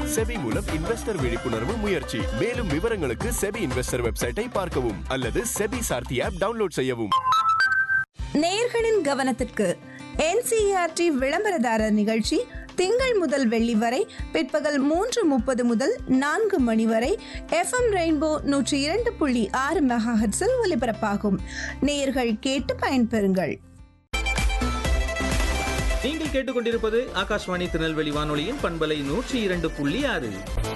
SEBI மூலம் investor விழிப்புணர்வு முயற்சி மேலும் விவரங்களுக்கு செபி இன்வெஸ்டர் வெப்சைட்டை பார்க்கவும் அல்லது செபி சார்த்தி ஆப் டவுன்லோட் செய்யவும் நேயர்களின் கவனத்திற்கு என்சிஆர்டி விளம்பரதாரர் நிகழ்ச்சி திங்கள் முதல் வெள்ளி வரை பிற்பகல் மூன்று முப்பது முதல் நான்கு மணி வரை எஃப்எம் ரெயின்போ நூற்றி இரண்டு புள்ளி ஆறு மெகாஹெட்ஸில் ஒலிபரப்பாகும் நேயர்கள் கேட்டு பயன்பெறுங்கள் நீங்கள் கேட்டுக்கொண்டிருப்பது ஆகாஷ்வாணி திருநெல்வேலி வானொலியின் பண்பலை நூற்றி இரண்டு புள்ளி ஆறு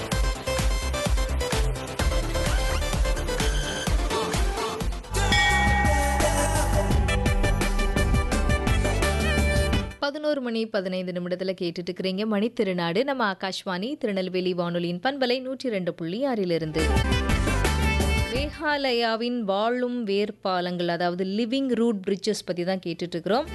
பதினோரு மணி பதினைந்து நிமிடத்தில் கேட்டுட்டு இருக்கிறீங்க மணி திருநாடு நம்ம ஆகாஷ்வாணி திருநெல்வேலி வானொலியின் பண்பலை நூற்றி ரெண்டு புள்ளி ஆறிலிருந்து மேகாலயாவின் வாழும் வேர்பாலங்கள் அதாவது லிவிங் ரூட் பிரிட்ஜஸ் பற்றி தான் கேட்டுட்டு இருக்கிறோம்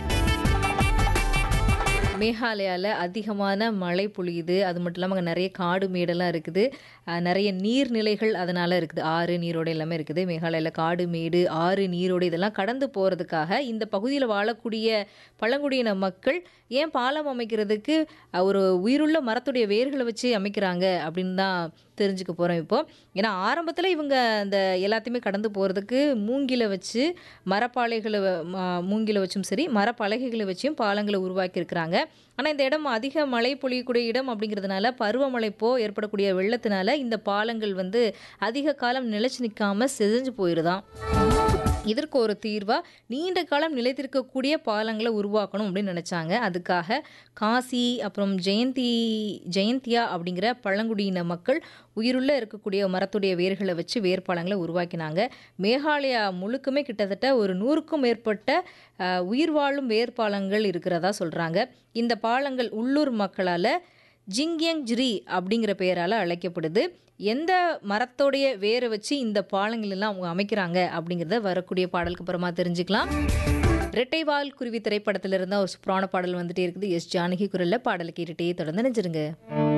மேகாலயாவில் அதிகமான மழை பொழியுது அது மட்டும் இல்லாமல் அங்கே நிறைய காடு மேடெல்லாம் இருக்குது அஹ் நிறைய நீர்நிலைகள் அதனால் இருக்குது ஆறு நீரோடு எல்லாமே இருக்குது மேகாலயாவில் காடு மேடு ஆறு நீரோடு இதெல்லாம் கடந்து போகிறதுக்காக இந்த பகுதியில் வாழக்கூடிய பழங்குடியின மக்கள் ஏன் பாலம் அமைக்கிறதுக்கு அஹ், ஒரு உயிருள்ள மரத்துடைய வேர்களை வச்சு அமைக்கிறாங்க அப்படின்னு தான் தெரிஞ்சுக்க போகிறோம் இப்போ ஏன்னா ஆரம்பத்தில் இவங்க அந்த எல்லாத்தையுமே கடந்து போகிறதுக்கு மூங்கில வச்சு மரப்பாலைகளை வ- ம- மூங்கில வச்சும் சரி மரப்பலகைகளை வச்சும் பாலங்களை உருவாக்கியிருக்கிறாங்க ஆனால் இந்த இடம் அதிக மழை பொழியக்கூடிய இடம் அப்படிங்கிறதுனால பருவமழைப்போ ஏற்படக்கூடிய வெள்ளத்தினால இந்த பாலங்கள் வந்து அதிக காலம் நிலைச்சு நிற்காம செதஞ்சு போயிருதான் இதற்கு ஒரு தீர்வாக நீண்ட காலம் நிலைத்திருக்கக்கூடிய பாலங்களை உருவாக்கணும் அப்படின்னு நினச்சாங்க அதுக்காக காசி அப்புறம் ஜெயந்தி ஜெயந்தியா அப்படிங்கிற பழங்குடியின மக்கள் உயிருள்ள இருக்கக்கூடிய மரத்துடைய வேர்களை வச்சு வேர்பாலங்களை உருவாக்கினாங்க மேகாலயா முழுக்குமே கிட்டத்தட்ட ஒரு நூறுக்கும் மேற்பட்ட அஹ், உயிர் வாழும் வேர்பாலங்கள் இருக்கிறதா சொல்கிறாங்க இந்த பாலங்கள் உள்ளூர் மக்களால் ஜிங்யங் ஜிரி அப்படிங்கிற பெயரால் அழைக்கப்படுது எந்த மரத்தோடைய வேரை வச்சு இந்த பாலங்கள் எல்லாம் அவங்க அமைக்கிறாங்க அப்படிங்கிறத வரக்கூடிய பாடலுக்கு அப்புறமா தெரிஞ்சுக்கலாம் ரெட்டைவால் குருவி திரைப்படத்துல இருந்தால் ஒரு சூப்பரான பாடல் வந்துட்டே இருக்குது எஸ் ஜானகி குரல்ல பாடலை கேட்டுட்டே தொடர்ந்து நினைச்சிருங்க